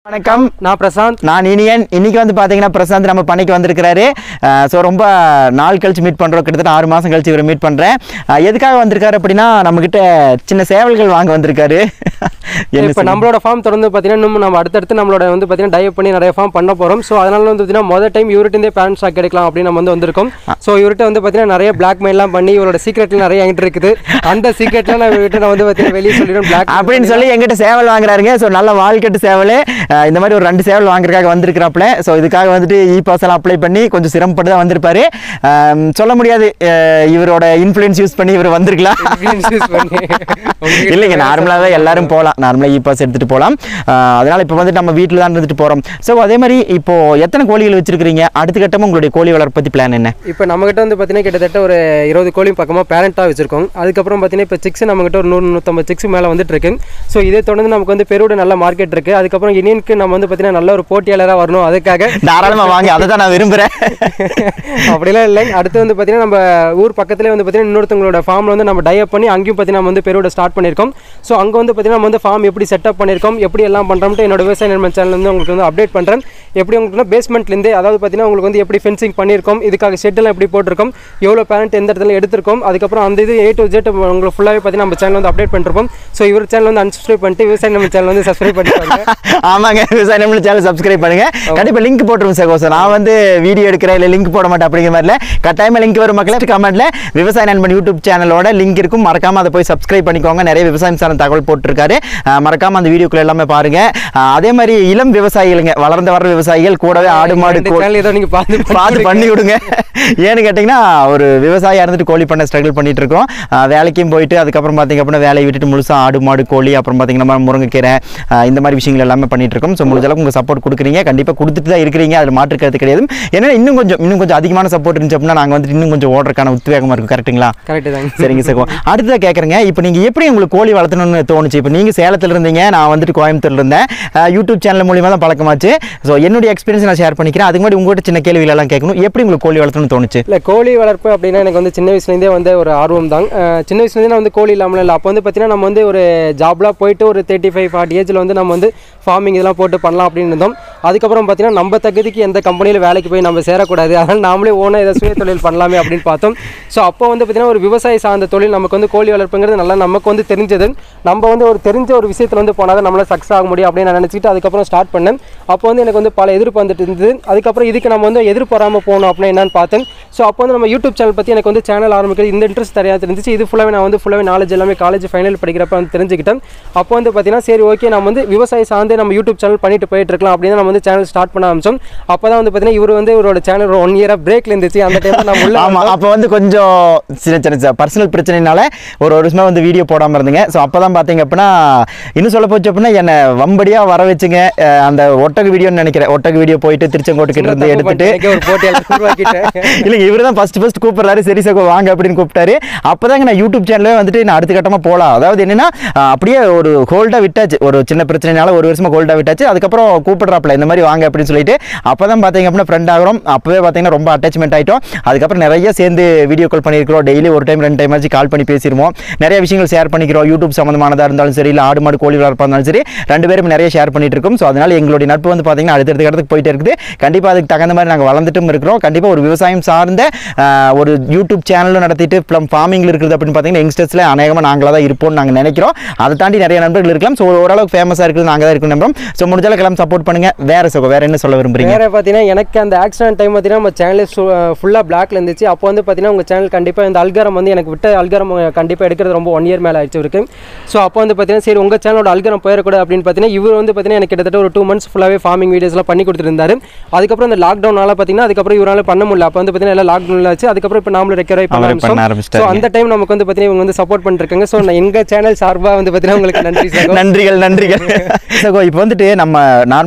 வணக்கம் நான் பிரசாந்த் நான் இனியன் இன்னைக்கு வந்து பாத்தீங்கன்னா பிரசாந்த் நம்ம பண்ணைக்கு வந்திருக்கிறாரு ஸோ ரொம்ப நாள் கழிச்சு மீட் பண்றோம் கிட்டத்தட்ட ஆறு மாசம் கழிச்சு இவரை மீட் பண்றேன் அஹ் எதுக்காக வந்திருக்காரு அப்படின்னா நம்ம கிட்ட சின்ன சேவல்கள் வாங்க வந்திருக்காரு என்ன இப்போ நம்மளோட ஃபார்ம் தொடர்ந்து பார்த்தீங்கன்னா இன்னும் நம்ம அடுத்தடுத்து நம்மளோட வந்து பார்த்தீங்கன்னா டைப் பண்ணி நிறைய ஃபார்ம் பண்ண போகிறோம் ஸோ அதனால வந்து பார்த்தீங்கன்னா மொதல் டைம் இவர்கிட்டே பேரண்ட் ஸ்டாக் கிடைக்கலாம் அப்படின்னு நம்ம வந்து வந்திருக்கோம் ஸோ இவர்கிட்ட வந்து பார்த்தீங்கன்னா நிறைய பிளாக் மெயிலாம் பண்ணி இவரோட சீக்ரெட்ல நிறைய என்கிட்ட இருக்குது அந்த சீக்ரெட்லாம் நான் இவர்கிட்ட நான் வந்து பார்த்தீங்கன்னா வெளியே சொல்லிடுவேன் பிளாக் அப்படின்னு சொல்லி எங்கிட்ட சேவல் வாங்குறாருங்க ஸோ நல்ல வாழ்க்கட்டு சேவல் அஹ் இந்த மாதிரி ஒரு ரெண்டு சேவல் வாங்குறதுக்காக வந்திருக்கிறாப்புல ஸோ இதுக்காக வந்துட்டு இ பாஸ் எல்லாம் அப்ளை பண்ணி கொஞ்சம் சிரமப்பட்டு தான் வந்திருப்பாரு அஹ் சொல்ல முடியாது அஹ் இவரோட இன்ஃப்ளூயன்ஸ் யூஸ் பண்ணி இவர் வந்திருக்கலாம் யூஸ் பண்ணி உங்ககிட்ட இல்லைங்க நார்மலாகவே எல்லாரும் போகலாம் நார்மலாக இ பாஸ் எடுத்துகிட்டு போகலாம் அதனால் இப்போ வந்துட்டு நம்ம வீட்டில் தான் இருந்துட்டு போகிறோம் ஸோ அதே மாதிரி இப்போ எத்தனை கோழிகள் வச்சிருக்கிறீங்க அடுத்த கட்டமாக உங்களுடைய கோழி வளர்ப்பு பற்றி பிளான் என்ன இப்போ நம்மகிட்ட வந்து பார்த்தீங்கன்னா கிட்டத்தட்ட ஒரு இருபது கோழி பக்கமாக பேரண்ட்டாக வச்சிருக்கோம் அதுக்கப்புறம் பார்த்தீங்கன்னா இப்போ சிக்ஸ் நம்மகிட்ட ஒரு நூறு நூற்றம்பது சிக்ஸ் மேலே வந்துட்டு இருக்கு ஸோ இதை தொடர்ந்து நமக்கு வந்து பெருவோட நல்ல மார்க்கெட் இருக்கு அதுக்கப்புறம் இனியனுக்கு நம்ம வந்து பார்த்தீங்கன்னா நல்ல ஒரு போட்டியாளராக வரணும் அதுக்காக தாராளமாக வாங்க அதை தான் நான் விரும்புகிறேன் அப்படிலாம் இல்லை அடுத்து வந்து பார்த்தீங்கன்னா நம்ம ஊர் பக்கத்துலேயே வந்து பார்த்தீங்கன்னா இன்னொருத்தவங்களோட ஃபார்மில் வந்து நம்ம டைப் பண்ணி அங்கேயும் பார்த்தீங்கன்னா நம்ம வந்து பெருவோட ஸ்டார்ட் பண்ணியிருக்கோம் ஸோ அங்கே வந்து பார்த்தீங்கன்னா நம்ம வந்து ஃபார்ம் எப்படி செட்டப் பண்ணியிருக்கோம் எப்படி எல்லாம் பண்ணுறோம்ட்டு என்னோட விவசாய நிர்மல் சேனல் வந்து உங்களுக்கு வந்து அப்டேட் பண்ணுறேன் எப்படி உங்களுக்கு பேஸ்மெண்ட்லேருந்து அதாவது பார்த்தீங்கன்னா உங்களுக்கு வந்து எப்படி ஃபென்சிங் பண்ணியிருக்கோம் இதுக்காக ஷெட்டெல்லாம் எப்படி போட்டிருக்கோம் எவ்வளோ பேரண்ட் எந்த இடத்துல எடுத்திருக்கோம் அதுக்கப்புறம் அந்த இது ஏ டு ஜெட் உங்களுக்கு ஃபுல்லாகவே பார்த்தீங்கன்னா நம்ம சேனல் வந்து அப்டேட் பண்ணிருப்போம் ஸோ இவர் சேனல் வந்து அன்சப்ஸ்கிரைப் பண்ணிட்டு விவசாய நிர்மல் சேனல் வந்து சப்ஸ்கிரைப் பண்ணிட்டு ஆமாங்க விவசாய நம்மள சேனல் சப்ஸ்கிரைப் பண்ணுங்க கண்டிப்பா லிங்க் போட்டுருவோம் சகோ சார் நான் வந்து வீடியோ எடுக்கிறேன் இல்லை லிங்க் போட மாட்டேன் அப்படிங்கிற மாதிரில கட்டாயமா லிங்க் வரும் மக்களே கமெண்ட்ல விவசாய நண்பன் யூடியூப் சேனலோட லிங்க் இருக்கும் மறக்காம அதை போய் சப்ஸ்கிரைப் பண்ணிக்கோங்க நிறைய விவசாயம் சார்ந்த தகவல் போட்டிருக்காரு அஹ் மறக்காம அந்த வீடியோக்குள்ள எல்லாமே பாருங்க அஹ் அதே மாதிரி இளம் விவசாயிகளுங்க வளர்ந்து வர்ற விவசாயிகள் கூடவே ஆடு மாடு ரெண்டு கோ- channel ஏதோ நீங்க பார்த்து பார்த்து பண்ணி விடுங்க ஏன்னு கேட்டிங்கன்னா ஒரு விவசாயியா இருந்துட்டு கோழி பண்ண ஸ்ட்ரகிள் பண்ணிட்டு இருக்கோம் அஹ் வேலைக்கும் போயிட்டு அதுக்கப்புறம் பார்த்தீங்க அப்படின்னா வேலையை விட்டுட்டு முழுசா ஆடு மாடு கோழி அப்புறம் பார்த்தீங்கன்னா நம்ம முருங்கைக்கீரை அஹ் இந்த மாதிரி விஷயங்கள் எல்லாமே பண்ணிட்டு இருக்கோம் ஸோ முடிஞ்ச அளவுக்கு உங்க சப்போர்ட் கொடுக்குறீங்க கண்டிப்பாக கொடுத்துட்டு தான் இருக்கிறீங்க அதில் மாற்றுக்கிறது கிடையாது ஏன்னா இன்னும் கொஞ்சம் இன்னும் கொஞ்சம் அதிகமான சப்போர்ட் இருந்துச்சு அப்படின்னா நாங்கள் வந்துட்டு இன்னும் கொஞ்சம் ஓடுறதுக்கான உத்வேகமாக இருக்கும் கரெக்ட்டுங்களா கரெக்டு தாங்க சரிங்க சகோ அடுத்ததாக கேட்குறேங்க இப்போ நீங்கள் எப்படி உங்களுக்கு கோழி வளர்த்தணும்னு தோணுச்சு இப்போ நீங்கள் சேலத்தில் இருந்தீங்க நான் வந்துட்டு கோயம்புத்தூர்ல இருந்தேன் அஹ் யூடியூப் சேனல் மூலியமாக தான் பழக்கமாச்சு ஸோ என்னுடைய எக்ஸ்பீரியன்ஸ் நான் ஷேர் பண்ணிக்கிறேன் அதுக்கு முன்னாடி உங்கள்கிட்ட சின்ன கேள்விகள் எல்லாம் கேட்கணும் எப்படி உங்களுக்கு கோழி வளர்த்தணும்னு தோணுச்சு இல்லை கோழி வளர்ப்பு அப்படின்னா எனக்கு வந்து சின்ன வயசுலேருந்தே வந்து ஒரு ஆர்வம் தான் அஹ் சின்ன வயசுலேருந்தே நான் வந்து கோழி இல்லாமல் இல்லை அப்போ வந்து பார்த்தீங்கன்னா நம்ம வந்து ஒரு ஜாப்லாம் போயிட்டு ஒரு தேர்ட்டி ஃபைவ் ஃபார்ட்டி ஏஜில் வந்து நம்ம வந்து ஃபார்மிங் இதெல்லாம் போட்டு பண்ணலாம் அப்படின்னு இருந்தோம் அதுக்கப்புறம் பார்த்தீங்கன்னா நம்ம தகுதிக்கு எந்த கம்பெனியில் வேலைக்கு போய் நம்ம சேரக்கூடாது அதனால் நாமளே ஓனாக இதை சுய தொழில் பண்ணலாமே அப்படின்னு பார்த்தோம் ஸோ அப்போ வந்து பார்த்தீங்கன்னா ஒரு விவசாய சார்ந்த தொழில் நமக்கு வந்து கோழி வளர்ப்புங்கிறது நல்லா நமக்கு வந்து தெரிஞ்சது நம்ம வந்து ஒரு தெரிஞ்ச ஒரு விஷயத்தில் வந்து போனால் தான் நம்மளால் சக்ஸஸ் ஆக முடியும் அப்படின்னு நான் நினச்சிட்டு அதுக்கப்புறம் ஸ்டார்ட் பண்ணேன் அப்போ வந்து எனக்கு வந்து பல எதிர்ப்பு வந்துட்டு இருந்தது அதுக்கப்புறம் இதுக்கு நம்ம வந்து எதிர்ப்பு வராமல் போகணும் அப்படின்னு என்னன்னு பார்த்தேன் ஸோ அப்போ வந்து நம்ம யூடியூப் சேனல் பற்றி எனக்கு வந்து சேனல் ஆரம்பிக்கிறது இந்த இன்ட்ரெஸ்ட் தெரியாது இருந்துச்சு இது ஃபுல்லாகவே நான் வந்து ஃபுல்லாகவே நாலேஜ் எல்லாமே காலேஜ் ஃபைனல் படிக்கிறப்ப வந்து தெரிஞ்சுக்கிட்டேன் அப்போ வந்து பார்த்தீங்கன்னா சரி ஓகே நம்ம வந்து விவசாய சார்ந்தே நம்ம யூடியூப் சேனல் பண்ணிட்டு போயிட்டு இருக்கலாம் அப்படின்னு நம்ம வந்து சேனல் ஸ்டார்ட் பண்ண ஆரம்பிச்சோம் அப்போ தான் வந்து பார்த்தீங்கன்னா இவர் வந்து இவரோட சேனல் ஒரு ஒன் இயராக பிரேக்ல இருந்துச்சு அந்த டைமில் நம்ம உள்ள ஆமா அப்போ வந்து கொஞ்சம் சின்ன சின்ன பர்சனல் பிரச்சனைனால ஒரு ஒரு வருஷமா வந்து வீடியோ போடாம இருந்தீங்க ஸோ அப்பதான் பாத்தீங்க அப்படின்னா இன்னும் சொல்ல போச்சு அப்படின்னா என்னை வம்படியா வர வச்சுங்க அஹ் அந்த ஒட்டக வீடியோன்னு நினைக்கிறேன் ஒட்டக வீடியோ போயிட்டு திருச்செங்கோட்டு கிட்ட இருந்து எடுத்துட்டு எனக்கே ஒரு போட்டியாளர் உருவாக்கிட்டேன் இல்லைங்க இவர் தான் ஃபர்ஸ்ட் ஃபர்ஸ்ட் கூப்பிடுறாரு சரி சகோ வாங்க அப்படின்னு கூப்பிட்டாரு அப்பதாங்க நான் யூடியூப் சேனலே வந்துட்டு நான் அடுத்த கட்டமா போகலாம் அதாவது என்னன்னா அஹ் அப்படியே ஒரு ஹோல்டா விட்டாச்சு ஒரு சின்ன பிரச்சனைனால ஒரு வருஷமா ஹோல்டா விட்டாச்சு அதுக்கப்புறம் கூப்பிடுறாப்ல இந்த மாதிரி வாங்க அப்படின்னு சொல்லிட்டு அப்பதான் பாத்தீங்க அப்படின்னா ஃப்ரெண்ட் ஆகிறோம் அப்பவே பாத்தீங்கன்னா ரொம்ப அட்டாச்மெண்ட் ஆயிட்டோம் அதுக்கப்புறம் நிறைய சேர்ந்து வீடியோ கால் பண்ணியிருக்கிறோம் டெய்லி ஒரு டைம் ரெண்டு டைம் ஆச்சு கால் பண்ணி பேசிடுவோம் நிறைய விஷயங்கள் ஷேர் பண்ணிக்கிறோம் யூடியூப் சம்மந்தமானதாக இருந்தாலும் சரி இல்லை ஆடு மாடு கோழி வளர்ப்பா இருந்தாலும் சரி ரெண்டு பேரும் நிறைய ஷேர் பண்ணிட்டு இருக்கோம் ஸோ அதனால எங்களுடைய நட்பு வந்து பார்த்தீங்கன்னா அடுத்தடுத்த இடத்துக்கு போயிட்டே இருக்குது கண்டிப்பாக அதுக்கு தகுந்த மாதிரி நாங்கள் வளர்ந்துட்டும் இருக்கிறோம் கண்டிப்பாக ஒரு விவசாயம் சார்ந்த ஆஹ், ஒரு யூடியூப் சேனலும் நடத்திட்டு ப்ளம் ஃபார்மிங்கில் இருக்குது அப்படின்னு பார்த்தீங்கன்னா யங்ஸ்டர்ஸில் அநேகமாக நாங்களாக தான் இருப்போம்னு நாங்கள் நினைக்கிறோம் அதை தாண்டி நிறைய நண்பர்கள் இருக்கலாம் ஸோ ஓரளவுக்கு ஃபேமஸாக இருக்குது நாங்கள் தான் இருக்கணும் நம்புறோம் ஸோ முடிஞ்சாலும் கிளம்ப சப்போர்ட் பண்ணுங்க வேற சுகம் வேற என்ன சொல்ல விரும்புறீங்க வேற பார்த்தீங்கன்னா எனக்கு அந்த ஆக்சிடென்ட் டைம் பார்த்தீங்கன்னா நம்ம சேனலே ஃபுல்லாக பிளாக்ல இருந்துச்சு அப்போ வந்து பார்த்தீங்கன்னா உங்கள் சேனல் கண்டிப்பாக இந்த அல்காரம் வந்து எனக்கு விட்ட அல்காரம் கண்டிப்பாக எடுக்கிறது ரொம்ப ஒன் இயர் மேலே ஆயிடுச்சு இருக்கு ஸோ அப்போ வந்து பார்த்தீங்கன்னா சரி உங்கள் சேனலோட அல்காரம் போயிடக்கூடாது அப்படின்னு பார்த்தீங்கன்னா இவர் வந்து பார்த்தீங்கன்னா எனக்கு கிட்டத்தட்ட ஒரு டூ மந்த்ஸ் ஃபுல்லாகவே ஃபார்மிங் வீடியோஸ்லாம் பண்ணி கொடுத்துருந்தாரு அதுக்கப்புறம் இந்த லாக்டவுனால பார்த்தீங்கன்னா அதுக்கப்புறம் இவரால் பண்ண முடியல அப்போ வந்து பார்த்தீங்கன்னா எல்லாம் லாக்டவுனில் ஆச்சு அதுக்கப்புறம் இப்போ நாமளும் ரெக்கவரி அவரே பண்ண பண்ண ஆரம்பிச்சிட்டாரு. ஸோ அந்த டைம் நமக்கு வந்து பார்த்தீங்கன்னா இவங்க வந்து சப்போர்ட் பண்ணிருக்காங்க ஸோ நான் எங்கள் சேனல் சார்பாக வந்து பார்த்தீங்கன்னா உங்களுக்கு நன்றி சார் நன்றிகள் நன்றிகள் சகோ இப்போ வந்துட்டு நம்ம நார்மலாக யங்ஸ்டர்ஸ்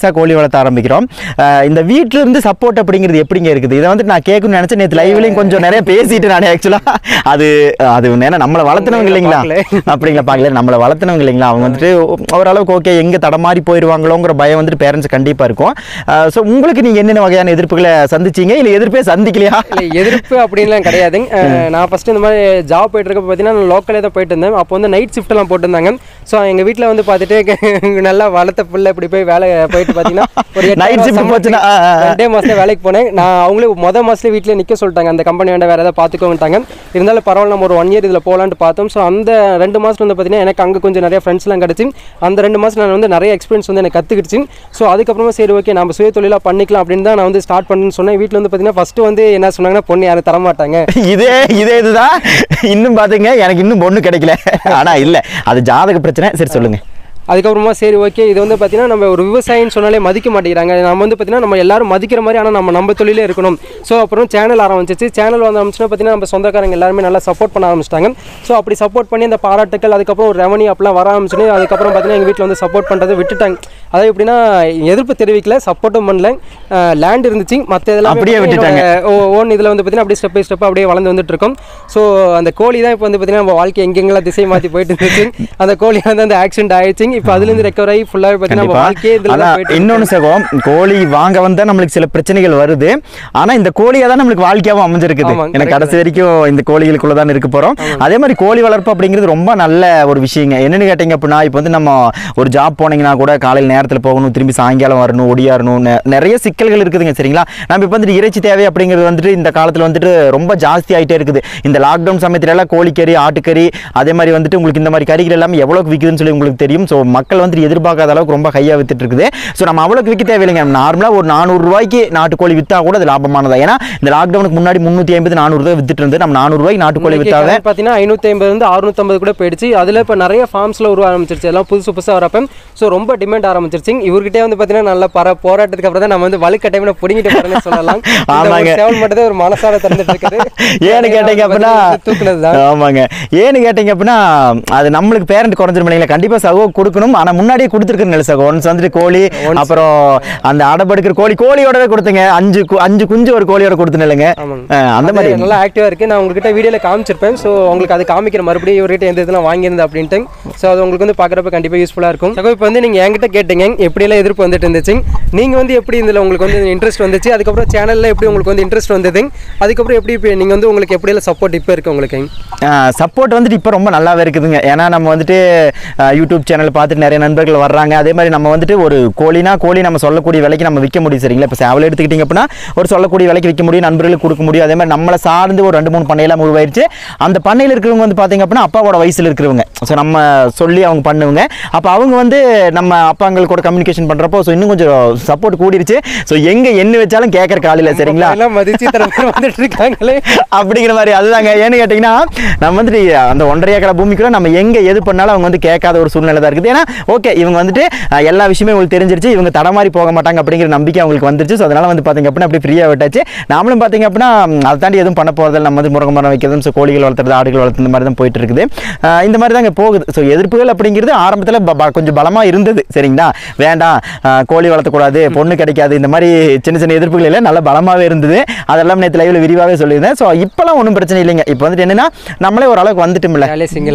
புதுசாக கோழி வளர்த்த ஆரம்பிக்கிறோம் அஹ் இந்த வீட்ல இருந்து சப்போர்ட் அப்படிங்கிறது எப்படிங்க இருக்குது இதை வந்து நான் கேட்கணும்னு நினைச்சேன் நேற்று லைவ்லையும் கொஞ்சம் நிறைய பேசிட்டு நான் ஆக்சுவலாக அது அது ஏன்னா நம்மளை வளர்த்துனவங்க இல்லைங்களா அப்படிங்களா பார்க்கல நம்மளை வளர்த்துனவங்க இல்லைங்களா அவங்க வந்துட்டு ஓரளவுக்கு ஓகே எங்கே தடமாறி போயிடுவாங்களோங்கிற பயம் வந்துட்டு பேரண்ட்ஸ் கண்டிப்பாக இருக்கும் ஸோ உங்களுக்கு நீங்கள் என்னென்ன வகையான எதிர்ப்புகளை சந்திச்சீங்க இல்லை எதிர்ப்பே சந்திக்கலையா இல்லை எதிர்ப்பு அப்படின்லாம் கிடையாதுங்க அஹ் நான் ஃபஸ்ட்டு இந்த மாதிரி ஜாப் போயிட்டு இருக்க பார்த்தீங்கன்னா நான் லோக்கலே தான் போயிட்டு இருந்தேன் அப்போ வந்து நைட் ஷிஃப்ட்லாம் போட்டிருந்தாங்க ஸோ எங்கள் வீட்டில் வந்து பார்த்துட்டு நல்லா வளர்த்த புள்ள இப்படி போய் வேலை போயிட்டு பார்த்தீங்கன்னா ஒரு Night shift போச்சுன்னா, ஆ, ஆ, ஆ. ரெண்டே மாதத்துல வேலைக்கு போனேன் நான் அவங்களே மொதல் மாதத்துல வீட்டில் நிற்க சொல்லிட்டாங்க அந்த கம்பெனி வேண்டாம் வேறு ஏதாவது பார்த்துக்கோங்கிட்டாங்க இருந்தாலும் பரவாயில்ல நம்ம ஒரு ஒன் இயர் இதில் போகலான்ட்டு பார்த்தோம் ஸோ அந்த ரெண்டு மாதத்துல வந்து பார்த்தீங்கன்னா எனக்கு அங்கே கொஞ்சம் நிறைய ஃப்ரெண்ட்ஸ்லாம் கிடச்சி அந்த ரெண்டு மாதம் நான் வந்து நிறைய எக்ஸ்பீரியன்ஸ் வந்து எனக்கு கற்றுக்கிடுச்சு ஸோ அதுக்கப்புறமா சரி ஓகே நம்ம சுய தொழிலாக பண்ணிக்கலாம் அப்படின்னு தான் நான் வந்து ஸ்டார்ட் பண்ணுன்னு சொன்னேன் வீட்டில் வந்து பார்த்தீங்கன்னா ஃபஸ்ட்டு வந்து என்ன சொன்னாங்கன்னா பொண்ணு யாரும் தரமாட்டாங்க இதே இதே இதுதான் இன்னும் பாத்தீங்க எனக்கு இன்னும் பொண்ணு கிடைக்கல ஆனா இல்ல அது ஜாதக பிரச்சனை சரி சொல்லுங்க அதுக்கப்புறமா சரி ஓகே இது வந்து பார்த்தீங்கன்னா நம்ம ஒரு விவசாயின்னு சொன்னாலே மதிக்க மாட்டேங்கிறாங்க நம்ம வந்து பார்த்தீங்கன்னா நம்ம எல்லாரும் மதிக்கிற மாதிரி ஆனால் நம்ம நம்ம தொழிலே இருக்கணும் ஸோ அப்புறம் சேனல் ஆரம்பிச்சிச்சு சேனல் வந்து ஆரம்பிச்சுன்னா பார்த்தீங்கன்னா நம்ம சொந்தக்காரங்க எல்லாருமே நல்லா சப்போர்ட் பண்ண ஆரம்பிச்சிட்டாங்க ஸோ அப்படி சப்போர்ட் பண்ணி அந்த பாராட்டுக்கள் அதுக்கப்புறம் ஒரு ரெவன்யூ அப்பெல்லாம் வர ஆரம்பிச்சுன்னு அதுக்கப்புறம் பார்த்தீங்கன்னா எங்கள் வீட்டில் வந்து சப்போர்ட் பண்ணுறது விட்டுட்டாங்க அதாவது எப்படின்னா எதிர்ப்பு தெரிவிக்கல சப்போர்ட்டும் பண்ணல லேண்ட் இருந்துச்சு மற்ற இதெல்லாம் அப்படியே விட்டுட்டாங்க. ஓன் இதில் வந்து பார்த்தீங்கன்னா அப்படியே ஸ்டெப் பை ஸ்டெப் அப்படியே வளர்ந்து வந்துட்டு இருக்கோம் ஸோ அந்த கோழி தான் இப்போ வந்து பார்த்தீங்கன்னா நம்ம வாழ்க்கை எங்கெங்கெல்லாம் திசை மாற்றி போயிட்டு இருந்துச்சு அந்த கோழி வந்து அந்த ஆக்சிடென்ட் ஆயிடுச்சு இப்போ அதுலேருந்து ரெக்கவர் ஆகி ஃபுல்லாக பார்த்தீங்கன்னா நம்ம கண்டிப்பா வாழ்க்கையே இதில் ஆனா தான் போயிட்டு இருக்கு. இன்னொன்னு சகம் கோழி வாங்க வந்தா நம்மளுக்கு சில பிரச்சனைகள் வருது ஆனா இந்த கோழியா தான் நம்மளுக்கு வாழ்க்கையாவும் அமைஞ்சிருக்குது ஆமாங்க, எனக்கு கடைசி வரைக்கும் இந்த கோழிகளுக்குள்ள தான் இருக்க போறோம் அதே மாதிரி கோழி வளர்ப்பு அப்படிங்கிறது ரொம்ப நல்ல ஒரு விஷயங்க என்னன்னு கேட்டீங்க அப்படின்னா இப்போ வந்து நம்ம ஒரு ஜாப் போனீங்கன்னா கூட காலையில் நேரத்தில் போகணும் திரும்பி சாயங்காலம் வரணும் ஒடியாரணும் நெ- நிறைய சிக்கல்கள் இருக்குதுங்க சரிங்களா நம்ம இப்போ வந்துட்டு இறைச்சி தேவை அப்படிங்கிறது வந்துட்டு இந்த காலத்தில் வந்துட்டு ரொம்ப ஜாஸ்தி ஆயிட்டே இருக்குது இந்த லாக்டவுன் சமயத்துல எல்லாம் கோழிக்கறி ஆட்டுக்கறி அதே மாதிரி வந்துட்டு உங்களுக்கு இந்த மாதிரி கறிகள் எல்லாமே எவ்வளோக்கு விற்குதுன்னு சொல்லி உங்களுக்கு தெரியும் ஸோ மக்கள் வந்துட்டு எதிர்பார்க்காத அளவுக்கு ரொம்ப ஹையாக வித்துட்டு இருக்குது ஸோ நம்ம அவ்வளோக்கு விற்க தேவையில்லைங்க நார்மலாக ஒரு நானூறு ரூபாய்க்கு நாட்டுக்கோழி விற்றா கூட அது லாபமானதா ஏன்னா இந்த லாக்டவுனுக்கு முன்னாடி முந்நூற்றி ஐம்பது நானூறு ரூபாய் வித்துட்டு இருந்து நம்ம நானூறு ரூபாய்க்கு நாட்டுக்கோழி இன்னைக்கு விற்றாவே கணக்கு பார்த்தீங்கன்னா ஐநூற்றி ஐம்பதுலேருந்து அறுநூத்தம்பது கூட போயிடுச்சு அதில் இப்போ நிறைய ஃபார்ம்ஸில் உருவ ஆரம்பிச்சிருச்சு எல்லாம் புதுசு புதுசாக வரப்ப ஸோ ரொம்ப டிமாண்ட் ஆரம்பிச்சிருச்சு இவர்கிட்டே வந்து பார்த்தீங்கன்னா நல்ல பர போராட்டத்துக்கு அப்புறம் தான் நம்ம வந்து வலுக்கட்டாயமே பிடிங்கிட்டு போறேன்னு சொல்லலாம் இந்த ஒரு ஆமாங்க. சேவல் மட்டும் தான் ஒரு மனசார திறந்துட்டு இருக்குது ஏன்னு கேட்டீங்க அப்படின்னா தூக்குனது தான் ஆமாங்க ஏன்னு கேட்டீங்க அப்படின்னா அது நம்மளுக்கு பேரண்ட் குறைஞ்சிரும் இல்லைங்களா கண்டிப்பா சகோ கொடுக்கணும் ஆனா முன்னாடியே கொடுத்துருக்கணும் சகோ ஒன்ஸ் வந்துட்டு கோழி அப்புறம் அந்த அடப்படுக்கிற கோழி கோழியோடவே கொடுத்துங்க அஞ்சு கு- அஞ்சு குஞ்சு ஒரு கோழியோட கொடுத்துன்னு இல்லைங்க ஆமாங்க. அஹ் அந்த மாதிரி அது நல்லா ஆக்டிவாக இருக்குது நான் உங்ககிட்ட வீடியோவில் காமிச்சிருப்பேன் ஸோ உங்களுக்கு அது காமிக்கிற மறுபடியும் இவர்கிட்ட எந்த இதெல்லாம் வாங்கியிருந்தேன் அப்படின்ட்டு ஸோ அது உங்களுக்கு வந்து பார்க்குறப்ப கண்டிப்பாக யூஸ்ஃபுல்லாக இருக்கும் ஸோ இப்போ வந்து நீங்கள் என்கிட்ட கேட்டீங்க எப்படியெல்லாம் எதிர்ப்பு வந்துட்டு இருந்துச்சு நீங்கள் வந்து எப்படி இதில் உங்களுக்கு வந்து இன்ட்ரெஸ்ட் வந்துச்சு அதுக்கப்புறம் சேனலில் எப்படி உங்களுக்கு வந்து இன்ட்ரெஸ்ட் வந்தது அதுக்கப்புறம் எப்படி இப்போ நீங்கள் வந்து உங்களுக்கு எப்படியெல்லாம் சப்போர்ட் இப்போ இருக்குது உங்களுக்கு சப்போர்ட் வந்துட்டு இப்போ ரொம்ப நல்லாவே இருக்குதுங்க ஏன்னா நம்ம வந்துட்டு அஹ், யூடியூப் சேனல் பார்த்துட்டு நிறைய நண்பர்கள் வர்றாங்க அதே மாதிரி நம்ம வந்துட்டு ஒரு கோழினா கோழி நம்ம சொல்லக்கூடிய விலைக்கு நம்ம விற்க முடியும் சரிங்களா இப்போ சேவல் எடுத்துக்கிட்டிங்க அப்படின்னா ஒரு சொல்லக்கூடிய விலைக்கு விற்க முடியும் நண்பர்களுக்கு கொடுக்க முடியும் அதே மாதிரி நம்மளை சார்ந்து ஒரு ரெண்டு மூணு பண்ணையெல்லாம் உருவாயிருச்சு அந்த பண்ணையில் இருக்கிறவங்க வந்து பார்த்தீங்க அப்படின்னா அப்பாவோட வயசில் இருக்கிறவங்க ஸோ நம்ம சொல்லி அவங்க பண்ணுவங்க அப்போ அவங்க வந்து நம்ம அப்பாங்கள் கூட கம்யூனிகேஷன் பண்ணுறப்போ ஸோ இன்னும் கொஞ்சம் சப்போர்ட் கூடிருச்சு ஸோ எங்கே என்ன வச்சாலும் கேட்குற காலையில் சரிங்களா எல்லாம் மதிச்சு தர பேர் வந்துட்டு இருக்காங்களே அப்படிங்கிற மாதிரி அதுதாங்க ஏன்னு கேட்டிங்கன்னா நம்ம வந்துட்டு அந்த ஒன்றரை ஏக்கரா பூமிக்குள்ள நம்ம எங்கே எது பண்ணாலும் அவங்க வந்து கேட்காத ஒரு சூழ்நிலை தான் இருக்குது ஏன்னா ஓகே இவங்க வந்துட்டு அஹ், எல்லா விஷயமே உங்களுக்கு தெரிஞ்சிருச்சு இவங்க தடமாறி போக மாட்டாங்க அப்படிங்கிற நம்பிக்கை அவங்களுக்கு வந்துருச்சு ஸோ அதனால வந்து பார்த்தீங்க அப்படின்னா அப்படி ஃப்ரீயாக விட்டாச்சு நாமளும் பார்த்தீங்க அப்படின்னா ம், அதை தாண்டி எதுவும் பண்ண போகிறதில்ல நம்ம வந்து முருங்கை மரம் வைக்கிறது ஸோ கோழிகள் வளர்த்துறது ஆடுகள் வளர்த்து இந்த மாதிரி தான் போயிட்டு இருக்குது அஹ், இந்த மாதிரி தாங்க போகுது ஸோ எதிர்ப்புகள் அப்படிங்கிறது ஆரம்பத்தில் கொஞ்சம் பலமாக இருந்தது சரிங்களா வேண்டாம் அஹ், கோழி வளர்த்தக்கூடாது பொண்ணு கிடைக்காது இந்த மாதிரி சின்ன சின்ன எதிர்ப்புகள் எல்லாம் நல்ல பலமாகவே இருந்தது அதெல்லாம் நேற்று லைவில் விரிவாகவே சொல்லியிருந்தேன் ஸோ இப்போலாம் ஒன்றும் பிரச்சனை இல்லைங்க இப்போ வந்துட்டு என்னன்னா நம்மளே ஓரளவுக்கு வந்துட்டோம்ல ஜாலியாக சிங்கிள்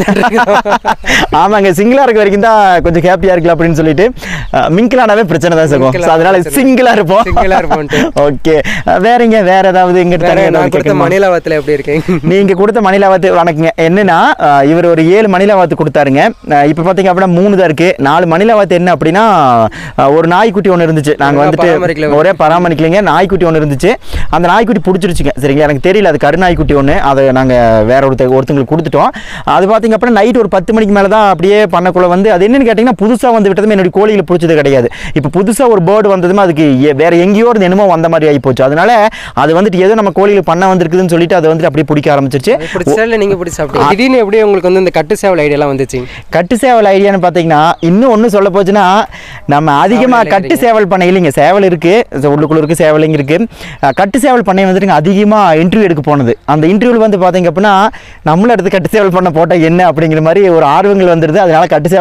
ஹாப்பியாக ஆமாங்க சிங்கிளா இருக்க வரைக்கும் தான் கொஞ்சம் ஹாப்பியா இருக்கலாம் அப்படின்னு சொல்லிட்டு அஹ், மிங்கிளானாவே பிரச்சனை தான் சகும் மிங்கிளா So, அதனால பிரச்சனை. சிங்கிளா இருப்போம் சிங்கிளா இருப்போம்ட்டு. ஓகே வேறங்க வேற ஏதாவது இங்க வேற நான் கொடுத்த மணிலாவத்தில் எப்படி இருக்கீங்க நீங்க கொடுத்த மணிலாவாத்து வணக்கங்க என்னன்னா அஹ், இவர் ஒரு ஏழு மணிலாவாத்து கொடுத்தாருங்க அஹ், இப்ப பாத்தீங்க அப்படின்னா மூணு தான் இருக்கு நாலு மணிலாவாத்து என்ன அப்படின்னா அஹ், ஒரு நாய்க்குட்டி ஒன்று இருந்துச்சு நாங்க ஒழுங்கா வந்துட்டு பராமரிக்கல. ஒரே பராமரிக்கலைங்க நாய்க்குட்டி ஒன்று இருந்துச்சு அந்த நாய்க்குட்டி பிடிச்சிருச்சுங்க சரிங்களா எனக்கு தெரியல அது கருநாய்க்குட்டி ஒன்று அதை நாங்கள் வேற ஒருத்த ஒருத்தங்களுக்கு கொடுத்துட்டோம் அது பார்த்தீங்க அப்படின்னா நைட் ஒரு பத்து மணிக்கு மேலே தான் அப்படியே பண்ணக்குள்ள வந்து அது என்னன்னு கேட்டிங்கன்னா புதுசாக வந்து விட்டதுமே என்னுடைய கோழிகளை பிடிச்சது கிடையாது இப்போ புதுசாக ஒரு பேர்டு வந்ததுமே அதுக்கு எ- வேற எங்கேயோ இருந்து என்னமோ வந்த மாதிரி ஆகி போச்சு அதனால அது வந்துட்டு ஏதோ நம்ம கோழிகள் பண்ண வந்திருக்குதுன்னு சொல்லிட்டு அதை வந்துட்டு அப்படியே பிடிக்க ஆரம்பிச்சிருச்சு பிடிச்சா இல்லை நீங்கள் பிடிச்சி சாப்பிட்டீங்க திடீர்னு எப்படி உங்களுக்கு வந்து இந்த கட்டு சேவல் ஐடியாலாம் வந்துச்சு கட்டு சேவல் ஐடியான்னு பார்த்தீங்கன்னா இன்னும் ஒன்று சொல்ல போச்சுன்னா நம்ம அதிகமாக சேவல் கட்டு சேவல் பண்ணை இல்லைங்க சேவல் இருக்கு so உள்ளுக்குள்ள இருக்கு சேவலிங்க இருக்கு அஹ் கட்டு சேவல் பண்ணை வந்துட்டு அதிகமாக இன்டர்வியூ எடுக்க போனது அந்த இன்டர்வியூவில் வந்து பார்த்தீங்க அப்படின்னா நம்மள எடுத்து கட்டு சேவல் பண்ண போட்டால் என்ன அப்படிங்கிற மாதிரி ஒரு ஆர்வங்கள் வந்துடுது அதனால கட்டு சேவல்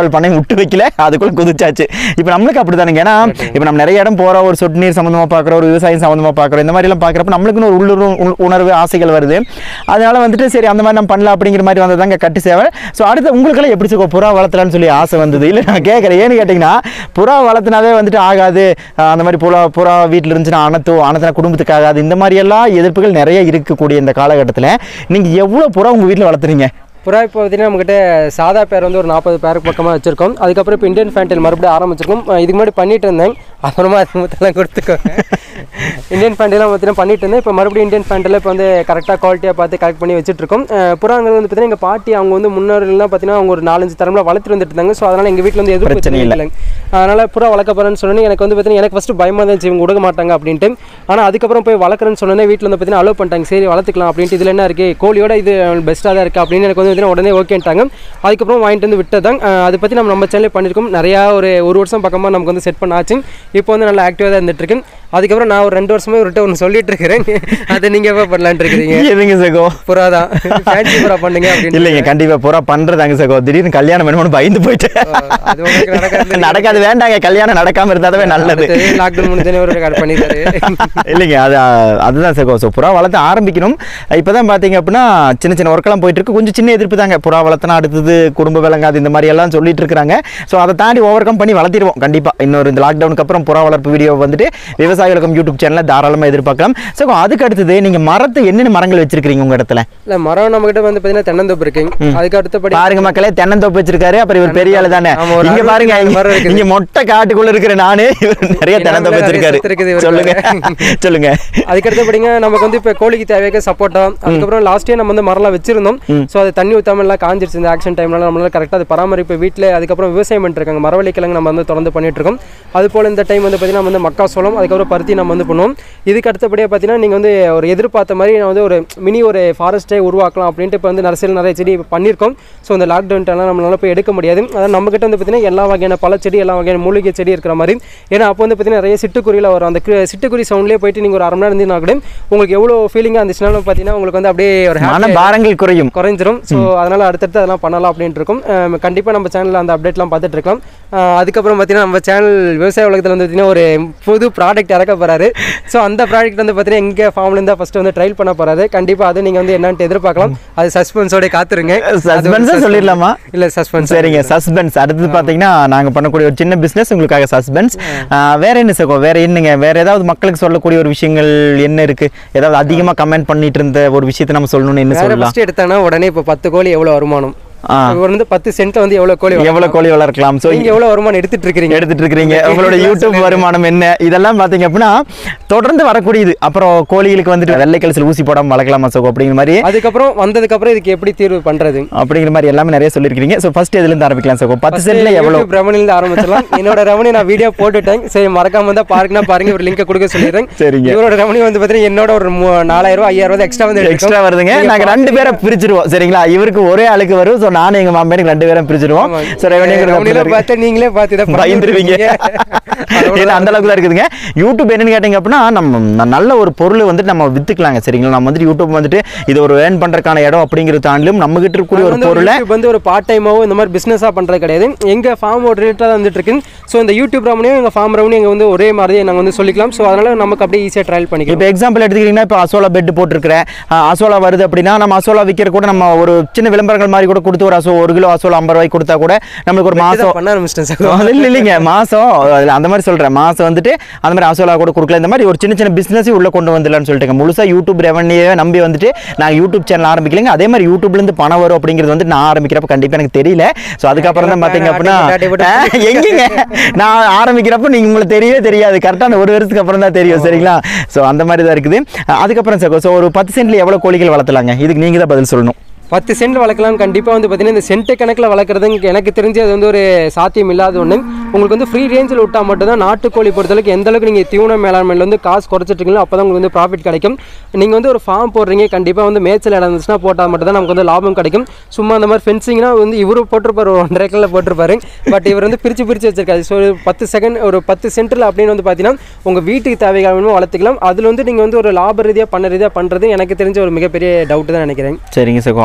சேவல் பண்ணை விட்டு வைக்கல அதுக்குள்ள குதிச்சாச்சு இப்போ நம்மளுக்கு அப்படிதானுங்க ஏன்னா இப்போ நம்ம நிறைய இடம் போறோம் ஒரு சொட்டு நீர் சம்மந்தமா பார்க்குறோம் ஒரு விவசாயம் சம்மந்தமா பார்க்குறோம் இந்த மாதிரி எல்லாம் பார்க்குறப்ப நம்மளுக்குன்னு ஒரு உள்ளுணர்வு உண- உணர்வு ஆசைகள் வருது அதனால வந்துட்டு சரி அந்த மாதிரி நம்ம பண்ணலாம் அப்படிங்கிற மாதிரி வந்ததாங்க கட்டு சேவல் ஸோ அடுத்து உங்களுக்கெல்லாம் எப்படி சொல்லுவோம் புறா வளர்த்தலாம்னு சொல்லி ஆசை வந்தது இல்லை நான் கேட்குறேன் ஏன்னு கேட்டிங்கன்னா புறா வளர்த்துனாவே வந்துட்டு ஆகாது ஆஹ் அந்த மாதிரி புறா புறா வீட்டில் இருந்துச்சுன்னா அனத்தோ அனத்தினா குடும்பத்துக்கு ஆகாது இந்த மாதிரி எல்லாம் எதிர்ப்புகள் நிறைய இருக்கக்கூடிய இந்த காலகட்டத்தில் நீங்கள் எவ்வளோ புறா உங்கள் வீட்டில் வளர்த்துறீங்க புறா இப்போ பார்த்தீங்கன்னா நம்மகிட்ட சாதா பேர் வந்து ஒரு நாற்பது பேருக்கு பக்கமாக வச்சிருக்கோம் அதுக்கப்புறம் இப்போ இந்தியன் ஃபேண்டில் மறுபடியும் ஆரம்பிச்சிருக்கோம் அஹ் இதுக்கு முன்னாடி பண்ணிட்டு இருந்தேன் அப்புறமா அது மொத்தம் கொடுத்துக்கோங்க இந்தியன் ஃபேண்டெல்லாம் பார்த்தீங்கன்னா பண்ணிட்டு இருந்தேன் இப்போ மறுபடியும் இந்தியன் ஃபேண்டில் இப்போ வந்து கரெக்டாக குவாலிட்டியாக பார்த்து கரெக்ட் பண்ணி வச்சுட்டு இருக்கோம் அஹ் புறாங்கிறது வந்து பார்த்தீங்கன்னா எங்கள் பாட்டி அவங்க வந்து முன்னோர்கள்லாம் பார்த்தீங்கன்னா அவங்க ஒரு நாலஞ்சு தரம்ல வளர்த்துட்டு வந்துட்டு இருந்தாங்க ஸோ அதனால் எங்கள் வீட்டில் வந்து எதுவும் பிரச்சனை பிரச்சனை இல்லை அதனால் புறா வளர்க்க போகிறேன்னு சொன்னோன்னே எனக்கு வந்து பார்த்தீங்கன்னா எனக்கு ஃபஸ்ட்டு பயமாக இருந்துச்சு இவங்க விட மாட்டாங்க அப்படின்ட்டு ஆனால் அதுக்கப்புறம் போய் வளர்க்குறேன்னு சொன்னோன்னே வீட்டில் வந்து பார்த்தீங்கன்னா அலோவ் பண்ணிட்டாங்க சரி வளர்த்துக்கலாம் அப்படின்ட்டு இதில் என்ன இருக்குது கோழியோட இது பெஸ்ட்டாக தான் இருக்குது அப்படின்னு எனக்கு வந்து பார்த்தீங்கன்னா உடனே ஓகேன்ட்டாங்க அதுக்கப்புறம் வாங்கிட்டு வந்து விட்டதாங்க அதை பற்றி நம்ம நம்ம சேனலே பண்ணியிருக்கோம் நிறையா ஒரு ஒரு வருஷம் பக்கமாக நமக்கு வந்து செட் பண்ண ஆச்சு இப்போ வந்து நல்லா ஆக்டிவாக தான் இருந்துட்டு இருக்கு அதுக்கப்புறம் நான் ஒரு ரெண்டு வருஷமே ஒரு ஒன்று சொல்லிட்டு இருக்கிறேன் அதை நீங்கள் எப்போ பண்ணலான்ட்டு இருக்கிறீங்க எதுங்க சகோ புறா தான் ஃபேன்சி புறா பண்ணுங்க அப்படின்னு இல்லைங்க கண்டிப்பா புறா பண்றதாங்க சகோ திடீர்னு கல்யாணம் வேணும்னு பயந்து போயிட்டேன் அது உங்களுக்கு நடக்காது நடக்காது வேண்டாங்க கல்யாணம் நடக்காம இருந்தாவே நல்லது லாக்டவுன் முடிஞ்சனே ஒரு ரெக்கார்ட் பண்ணிட்டாரு இல்லைங்க அது அதுதான் சகோ ஸோ புறா வளர்த்து ஆரம்பிக்கணும் இப்போதான் பார்த்தீங்க அப்படின்னா சின்ன சின்ன ஒர்க்கெல்லாம் போயிட்டு இருக்கு கொஞ்சம் சின்ன எதிர்ப்பு தாங்க புறா வளர்த்தனா அடுத்தது குடும்ப விலங்காது இந்த மாதிரி எல்லாம் சொல்லிட்டு இருக்காங்க ஸோ அதை தாண்டி ஓவர் கம் பண்ணி வளர்த்திடுவோம் கண்டிப்பாக இன்னொரு இந்த லாக்டவுனுக்கு அப்புறம் புறா வளர்ப்பு வீடியோ வந்துட்டு விவசாய உலகம் யூடியூப் சேனலில் தாராளமாக எதிர்பார்க்கலாம் ஸோ அதுக்கு அடுத்தது நீங்கள் மரத்தை என்னென்ன மரங்கள் வச்சிருக்கீங்க உங்கள் இடத்துல இல்ல மரம் நம்ம கிட்ட வந்து பாத்தீங்கன்னா தென்னந்தோப்பு இருக்குங்க அதுக்கு அடுத்தபடி பாருங்க மக்களே தென்னந்தோப்பு வச்சிருக்காரு அப்புறம் இவர் பெரிய ஆளு தானே ஆமா, ஒரு இங்க அறுபத்தி பாருங்க நாலு மரம் இருக்குது. இங்க மொட்டை காட்டுக்குள்ள இருக்கிற நானே இவர் நிறைய என்னால தென்னந்தோப்பு நிறைய வச்சிருக்காரு சொத்து இருக்குது இவருக்கு. சொல்லுங்க சொல்லுங்க அதுக்கு அடுத்தபடிங்க நமக்கு வந்து இப்போ கோழிக்கு தேவையாக சப்போட்டா அதுக்கப்புறம் லாஸ்ட் இயர் நம்ம வந்து மரம்லாம் வச்சிருந்தோம் ஸோ அது தண்ணி ஊத்தாம எல்லாம் காஞ்சிருச்சு இந்த ஆக்ஷன் டைம்ல நம்மளால கரெக்டாக அது பராமரிப்பு வீட்டில் அதுக்கப்புறம் விவசாயம் பண்ணிட்டு இருக்காங்க மரவள்ளி கிழங்கு நம்ம வந்து தொடர்ந்து பண்ணிட்டு இருக்கோம் அது போல இந்த டைம் வந்து பார்த்தீங்கன்னா நம்ம வந்து மக்காசோளம் அதுக்கப்புறம் பருத்தி நம்ம வந்து பண்ணுவோம் இதுக்கு அடுத்தபடியாக பார்த்தீங்கன்னா நீங்கள் வந்து ஒரு எதிர்பார்த்த மாதிரி நான் வந்து ஒரு மினி ஒரு ஃபாரஸ்ட்டே உருவாக்கலாம் அப்படின்ட்டு இப்போ வந்து நர்சரியில் நிறைய செடி பண்ணியிருக்கோம் ஸோ இந்த லாக்டவுன் டைம்லாம் நம்மளால போய் எடுக்க முடியாது அதான் நம்ம கிட்ட வந்து பார்த்தீங்கன்னா எல்லா வகையான பழச்செடி எல்லா வகையான மூலிகை செடி இருக்கிற மாதிரி ஏன்னா அப்போ வந்து பார்த்தீங்கன்னா நிறைய சிட்டுக்குருவியில் வரும் அந்த கு- சிட்டுக்குருவி சவுண்ட்லேயே போயிட்டு நீங்கள் ஒரு அரை மணி நேரம் இருந்தீங்கன்னா கூட உங்களுக்கு எவ்வளோ ஃபீலிங்காக இருந்துச்சுனாலும் பார்த்தீங்கன்னா உங்களுக்கு வந்து அப்படியே ஒரு happy மன பாரங்கள் குறையும் குறைஞ்சிரும் ஸோ அதனால் அடுத்தடுத்து அதெல்லாம் பண்ணலாம் அப்படின்ட்டு இருக்கும் கண்டிப்பாக நம்ம சேனலில் அந்த அப்டேட்லாம் பார்த்துட்டு இருக்கலாம் அஹ் அதுக்கப்புறம் பார்த்தீங்கன்னா நம்ம சேனல் விவசாய உலகத்தில் வந்து பார்த்தீங்கன்னா ஒரு புது ப்ராடக்ட் இறக்க போகிறாரு ஸோ அந்த ப்ராடக்ட் வந்து பார்த்தீங்கன்னா எங்கள் ஃபார்ம்லேருந்து தான் ஃபஸ்ட்டு வந்து ட்ரைல் பண்ண போகிறாரு கண்டிப்பாக அது நீங்கள் வந்து என்னன்ட்டு எதிர்பார்க்கலாம் அது சஸ்பென்ஸோட காத்துருங்க சஸ்பென்ஸா சொல்லிடலாமா இல்லை சஸ்பென்ஸ் சரிங்க சஸ்பென்ஸ் அடுத்தது பாத்தீங்கன்னா நாங்க பண்ணக்கூடிய ஒரு சின்ன பிசினஸ் உங்களுக்காக சஸ்பென்ஸ் வேற என்ன சகோ வேற என்னங்க வேற ஏதாவது மக்களுக்கு சொல்லக்கூடிய ஒரு விஷயங்கள் என்ன இருக்கு ஏதாவது அதிகமா கமெண்ட் பண்ணிட்டு இருந்த ஒரு விஷயத்தை நம்ம சொல்லணும்னு என்ன வேற சொல்லலாம் ஃபஸ்ட்டு எடுத்தானா உடனே இப்போ பத்து கோழி எவ்வளோ வருமானம் ஆ. இவர் வந்து பத்து சென்ட் வந்து எவ்வளோ கோழி வளர்க்கலாம். எவ்வளவு கோழி வளர்க்கலாம் ஸோ நீங்க எவ்வளோ வருமானம் எடுத்துட்டு இருக்கிறீங்க எடுத்துட்டு இருக்கிறீங்க உங்களோட யூடியூப் வருமானம் என்ன இதெல்லாம் பாத்தீங்க அப்படின்னா தொடர்ந்து வரக்கூடியது அப்புறம் கோழிகளுக்கு வந்துட்டு வெள்ளை கழிச்சல் ஊசி போடாம வளர்க்கலாமா சகோ அப்படிங்கிற மாதிரி அதுக்கப்புறம் வந்ததுக்கப்புறம் இதுக்கு எப்படி தீர்வு பண்றது அப்படிங்கிற மாதிரி எல்லாமே நிறைய சொல்லியிருக்கீங்க ஸோ ஃபர்ஸ்ட் எதுல இருந்து ஆரம்பிக்கலாம் சகோ பத்து சென்ட்ல எவ்வளவு யூடியூப் ரெவன்யூல ஆரம்பிச்சிடலாம் என்னோட ரெவன்யூ நான் வீடியோ போட்டுட்டேன் சரி மறக்காம வந்தா பாருங்கன்னா பாருங்க ஒரு லிங்க் கொடுக்க சொல்லிடுறேன் சரிங்க. இவரோட ரெவன்யூ வந்து பார்த்தீங்கன்னா என்னோட ஒரு மூ- நாலாயிரம் ரூபாய் ஐயாயிரம் ரூபாய் எக்ஸ்ட்ரா வந்து எடுக்கும். எக்ஸ்ட்ரா வருதுங்க நீங்க நாங்க ரெண்டு பேரை பிரிச்சிருவோம் சரிங்களா இவருக்கு ஒரே ஆளுக்கு வரும் ஸோ நானும் எங்க மாமியாருக்கு ரெண்டு பேரும் பிரிச்சிருவோம் ஆமா. ஸோ ரெவன்யூல பார்த்தா நீங்களே பார்த்து இதை பயந்துருவீங்க பண்ணிருவீங்க. ஏன்னா அந்த அளவுக்கு தான் இருக்குதுங்க யூடியூப் என்னன்னு கேட்டீங்க அப்படின்னா நம்ம ந- நல்ல ஒரு பொருள் வந்துட்டு நம்ம வித்துக்கலாங்க சரிங்களா நம்ம வந்துட்டு யூடியூப் வந்துட்டு இது ஒரு ஏர்ன் பண்றதுக்கான இடம் அப்படிங்கிறது தாண்டிலும் நம்ம கிட்ட இருக்கக்கூடிய ஒரு வந்து ஒரு பொருளை YouTube வந்து ஒரு பார்ட் டைமாவோ இந்த மாதிரி பிசினஸா பண்றது கிடையாது எங்க ஃபார்ம் ஒரு ரிலேட்டடாக தான் வந்துட்டு இருக்கு ஸோ இந்த யூடியூப் ரெவன்யூ எங்க ஃபார்ம் ரெவன்யூ எங்க வந்து ஒரே மாதிரி நாங்க வந்து சொல்லிக்கலாம் ஸோ அதனால நமக்கு அப்படியே ஈஸியாக ட்ரையல் பண்ணிக்கலாம் இப்போ எக்ஸாம்பிள் எடுத்துக்கிட்டிங்கன்னா இப்போ அசோலா பெட் போட்டிருக்கிறேன் அஹ் அசோலா வருது அப்படின்னா நம்ம அசோலா விற்கிற கூட நம்ம ஒரு சின்ன விளம்பரங்கள் மாதிரி கூட கொடுத்து ஒரு அசோ ஒரு கிலோ அசோலா ஐம்பது ரூபாய்க்கு கொடுத்தா கூட நம்மளுக்கு ஒரு மாசம் இதை பண்ண ஆரம்பிச்சிட்டேன் சார் அது இல்லை இல்லைங்க மாதம் அதில் அந்த மாதிரி சொல்கிறேன் மாதம் வந்துட்டு அந்த மாதிரி அசோலா கூட கொடுக்கல இந்த மாதிரி ஒரு சின்ன சின்ன பிஸ்னஸையும் உள்ளே கொண்டு வந்துடலாம்னு சொல்லிட்டுங்க முழுசாக யூடியூப் ரெவன்யூவே நம்பி வந்துட்டு நாங்கள் யூடியூப் சேனல் ஆரம்பிக்கலைங்க அதே மாதிரி யூடியூப்லேருந்து பணம் வரும் அப்படிங்கிறது வந்து நான் ஆரம்பிக்கிறப்ப கண்டிப்பாக எனக்கு தெரியல ஸோ அதுக்கப்புறம் தான் பார்த்தீங்க அப்படின்னா ஆட்டி போட்டு, ஆட்டி ஆ, எங்கேங்க நான் ஆரம்பிக்கிறப்ப நீங்கள் உங்களுக்கு தெரியவே தெரியாது கரெக்டான ஒரு வருஷத்துக்கு அப்புறம் தான் தெரியும் சரிங்களா ஸோ அந்த மாதிரி தான் இருக்குது அதுக்கப்புறம் சார் ஸோ ஒரு பத்து சென்ட்ல எவ்வளோ கோழிகள் வளர்த்தலாங்க இதுக்கு நீங்கள் தான் பதில் சொல்லணும் பத்து சென்ட் வளர்க்கலாம் கண்டிப்பாக வந்து பார்த்தீங்கன்னா இந்த சென்ட் கணக்கில் வளர்க்குறதுங்க எனக்கு தெரிஞ்சு அது வந்து ஒரு சாத்தியம் இல்லாத ஒன்று உங்களுக்கு வந்து ஃப்ரீ ரேஞ்சில் விட்டால் மட்டும்தான் நாட்டுக்கோழி பொறுத்தளவுக்கு எந்த அளவுக்கு நீங்கள் தீவன மேலாண்மையில் வந்து காசு குறைச்சிட்டீங்களோ அப்போ தான் உங்களுக்கு வந்து ப்ராஃபிட் கிடைக்கும் நீங்கள் வந்து ஒரு ஃபார்ம் போடுறீங்க கண்டிப்பாக வந்து மேய்ச்சல் இடம் இருந்துச்சுன்னா போட்டால் மட்டும் தான் நமக்கு வந்து லாபம் கிடைக்கும் சும்மா அந்த மாதிரி ஃபென்சிங்னா வந்து இவரு போட்டிருப்பாரு ஒரு ஒன்றரை ஏக்கரில் போட்டிருப்பாரு பட் இவர் வந்து பிரித்து பிரித்து வச்சிருக்காரு ஸோ ஒரு பத்து செகண்ட் ஒரு பத்து சென்டரில் அப்படின்னு வந்து பார்த்தீங்கன்னா உங்கள் வீட்டுக்கு தேவையான வளர்த்துக்கலாம் அதில் வந்து நீங்கள் வந்து ஒரு லாப ரீதியாக பண்ண ரீதியாக பண்ணுறது எனக்கு தெரிஞ்ச ஒரு மிகப்பெரிய டவுட் தான் நினைக்கிறேன் சரிங்க சார்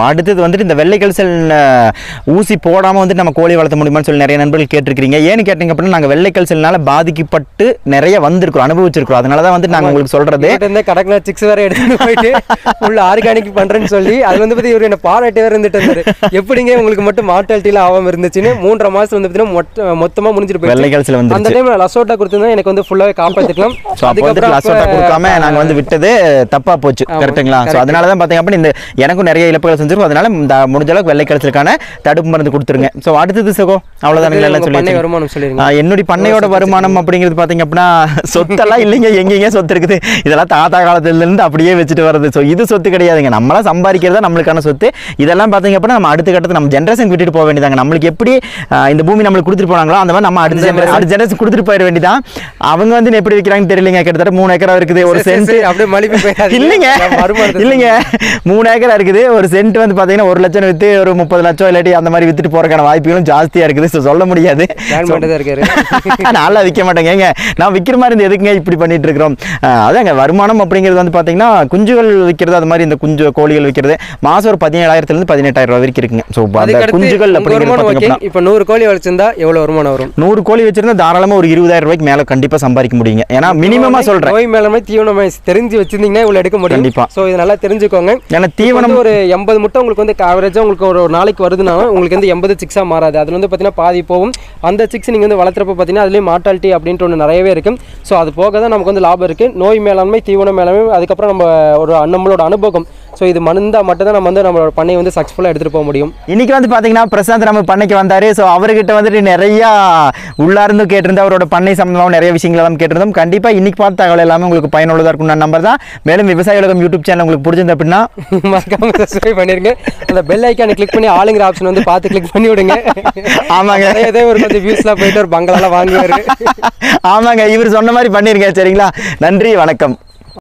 அடுத்தது வந்துட்டு இந்த வெள்ளை கல்சல் அஹ், ஊசி போடாமல் வந்துட்டு நம்ம கோழி வளர்த்த முடியுமான்னு சொல்லி நிறைய நண்பர்கள் கேட்டிருக்கிறீங்க ஏன்னு கேட்டிங்க அப்படின்னா நாங்கள் வெள்ளை கல்சல்னால பாதிக்கப்பட்டு நிறைய வந்திருக்கிறோம் அனுபவிச்சிருக்கிறோம் அதனால தான் வந்து நாங்கள் உங்களுக்கு சொல்கிறது இவர்கிட்ட இருந்தே கடற்கரை சிக்ஸ் வேற எடுத்துட்டு போயிட்டு உள்ள ஆர்கானிக் பண்றேன்னு சொல்லி அது வந்து பத்தி இவர் என்ன பாராட்டி வேற இருந்துட்டு இருந்தாரு எப்படிங்க உங்களுக்கு மட்டும் மார்டாலிட்டியில ஆகாம இருந்துச்சுன்னு மூன்றரை மாசத்துல வந்து பார்த்தீங்கன்னா மொத்த மொத்தமா முடிஞ்சிட்டு வெள்ளை போயிடுச்சு கல்சல் வந்து அந்த டைம்ல லசோட்டா கொடுத்திருந்தா எனக்கு வந்து ஃபுல்லாவே காப்பாத்திக்கலாம் ஸோ அப்போ வந்துட்டு லசோட்டா கொடுக்காம நாங்கள் வந்து விட்டது தப்பாக போச்சு கரெக்ட்டுங்களா ஸோ அதனால தான் பார்த்தீங்க அப்படின்னா இந்த எனக்கும் நிறைய இழப்புகள் செஞ்சிருக்கும் அதனால இந்த முடிஞ்ச அளவுக்கு வெள்ளை கல்சலுக்கான தடுப்பு மருந்து கொடுத்துருங்க ஸோ அடுத்தது சகோ அவ்வளோதானுங்களா எல்லாம் பண்ணை சொல்லி வருமானம் சொல்லிருங்க ஆ, என்னுடைய பண்ணையோட வருமானம் அப்படிங்கிறது பார்த்தீங்க அப்படின்னா சொத்தெல்லாம் இல்லைங்க எங்கெங்க சொத்து இருக்குது இதெல்லாம் தாத்தா காலத்துல இருந்து அப்படியே வச்சுட்டு வர்றது ஸோ இது சொத்து கிடையாதுங்க நம்மளாம் சம்பாதிக்கிறதா நம்மளுக்கான சொத்து இதெல்லாம் பார்த்தீங்க அப்படின்னா நம்ம அடுத்த கட்டத்தை நம்ம ஜென்ரேஷன் விட்டுட்டு போக வேண்டியதாங்க நம்மளுக்கு எப்படி ஆ, இந்த பூமி நம்மளுக்கு கொடுத்துட்டு போனாங்களோ அந்த மாதிரி நம்ம அடுத்த ஜென்ரேஷன் அடுத்த ஜென்ரேஷன் கொடுத்துட்டு போயிட வேண்டியதான் அவங்க வந்து எப்படி வைக்கிறாங்கன்னு தெரியலங்க கிட்டத்தட்ட மூணு ஏக்கரா இருக்குது ஒரு சரி, சரி, சென்ட் சரி, அப்படியே மலிப்பு போயிடாதீங்க. இல்லைங்க நான் மறுமணத்தை இல்லைங்க மூணு ஏக்கரா இருக்குது ஒரு சென்ட் வந்து பார்த்தீங்கன்னா ஒரு லட்சம் வித்து ஒரு முப்பது லட்சம் இல்லாட்டி அந்த மாதிரி வித்துட்டு போறதுக்கான வாய்ப்புகளும் ஜாஸ்தியா இருக்குது ஸோ சொல்ல முடியாது பிளான் பண்ணிட்டு தான் இருக்காரு நான்லாம் விற்க மாட்டேங்க ஏங்க நான் விற்கிற மாதிரி இருந்து எதுக்குங்க இப்படி பண்ணிட்டு இருக்கிறோம் அஹ் அதாங்க வருமானம் அப்படிங்கிறது வந்து பார்த்தீங்கன்னா குஞ்சுகள் விற்கிறது அது மாதிரி இந்த குஞ்சு கோழிகள் விற்கிறது மாதம் ஒரு பதினேழாயிரத்துலேருந்து பதினெட்டாயிரம் ரூபா வரைக்கும் இருக்குங்க ஸோ அந்த அதுக்கடுத்து குஞ்சுகள் உங்க அப்படிங்கிறது வருமானம் பார்த்தீங்க ஓகே அப்படின்னா இப்போ நூறு கோழி வச்சிருந்தா எவ்வளவு வருமானம் வரும் நூறு கோழி வச்சிருந்தா தாராளமாக ஒரு இருபதாயிரம் ரூபாய்க்கு மேலே கண்டிப்பாக சம்பாதிக்க முடியுங்க ஏன்னா மினிமமாக சொல்கிறேன் நோய் மேலாண்மை தீவனமே தெரிஞ்சு வச்சிருந்தீங்கன்னா இவ்வளவு எடுக்க முடியும் கண்டிப்பா. சோ இது நல்லா தெரிஞ்சுக்கோங்க ஏன்னா இப்போ தீவனம் வந்து ஒரு எண்பது முட்டை உங்களுக்கு வந்து ஆவரேஜாக உங்களுக்கு ஒரு ஒரு நாளைக்கு வருதுன்னா உங்களுக்கு வந்து எண்பது சிக்ஸாக மாறாது அதில் வந்து பார்த்தீங்கன்னா பாதி போகும் அந்த சிக்ஸ் நீங்கள் வந்து வளர்த்துறப்ப பார்த்தீங்கன்னா அதுலேயும் மார்டாலிட்டி அப்படின்ட்டு ஒன்று நிறையவே இருக்கு ஸோ அது போக தான் நமக்கு வந்து லாபம் இருக்குது நோய் மேலாண்மை தீவன மேலாண்மை அதுக்கப்புறம் நம்ம ஒரு நம்மளோட அனுபவம் ஸோ இது மணந்தால் மட்டும் தான் நம்ம வந்து நம்மளோட பண்ணையை வந்து சக்ஸஸ்ஃபுல்லாக எடுத்துகிட்டு போக முடியும் இன்னைக்கு வந்து பாத்தீங்கன்னா பிரசாந்த் நம்ம பண்ணைக்கு வந்தாரு ஸோ அவர்கிட்ட வந்துட்டு நிறைய உள்ளார்ந்து கேட்டிருந்தோம் அவரோட பண்ணை சம்பந்தமாக நிறைய விஷயங்கள் எல்லாம் கேட்டிருந்தோம் கண்டிப்பா இன்னைக்கு பார்த்த தகவல் எல்லாமே உங்களுக்கு பயனுள்ளதா இருக்கும் நான் நம்பர் தான் மேலும் விவசாய உலகம் யூடியூப் சேனல் உங்களுக்கு பிடிச்சிருந்த அப்படின்னா மறக்காம சப்ஸ்கிரைப் பண்ணிருங்க அந்த பெல் ஐக்கானை கிளிக் பண்ணி ஆளுங்கிற ஆப்ஷன் வந்து பார்த்து கிளிக் பண்ணி விடுங்க ஆமாங்க. நிறைய இதே ஒரு கொஞ்சம் வியூஸ்லாம் போயிட்டு ஒரு பங்களாலாம் வாங்குவாரு ஆமாங்க இவர் சொன்ன மாதிரி பண்ணிருங்க சரிங்களா நன்றி வணக்கம்